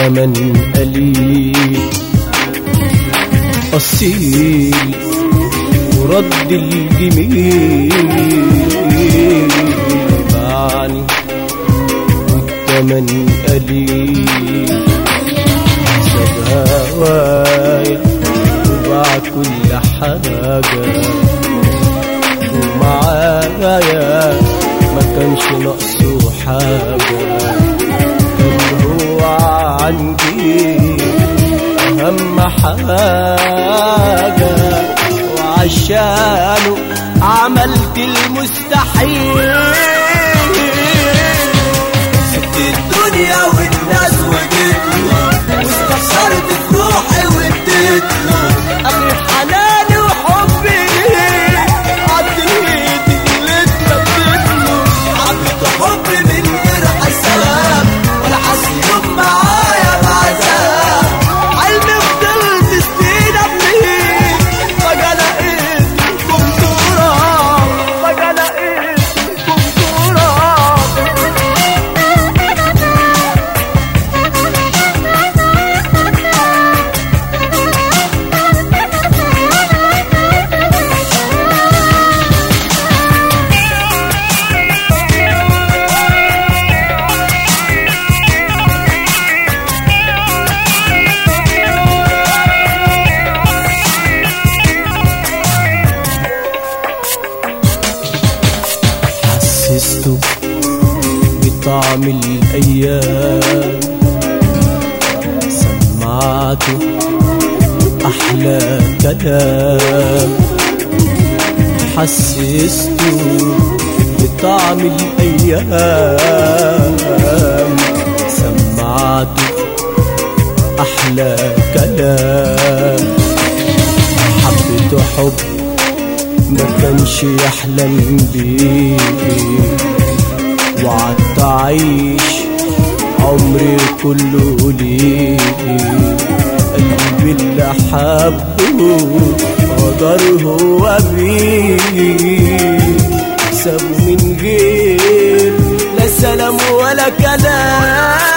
والتمن قليل أصيل ورد الجميل باعني والتمن قليل ساب هوايا وباع كل حاجة ومعايا ما كانش ناقصه حاجة كان هو عندي أهم حاجة وعشانه عملت المستحيل سبت الدنيا والناس وجيت له واستخسرت في روحي واديت له أخي حناني وحبي ليه عديت اللي اتمدت له عبيت حب من غير حساب ولا حس يوم معايا بعذاب علمي فضلت سنين أبنيه فجأة لقيتكم تراب فجأة لقيتكم تراب حسسته بطعم الأيام سمعته أحلى كلام حسسته بطعم الأيام سمعته أحلى كلام حبيته حب ما كانش يحلم بيه وعدت أعيش عمري كله ليه قلبي اللي حبه قدر هو بيه سابه من غير لا سلام ولا كلام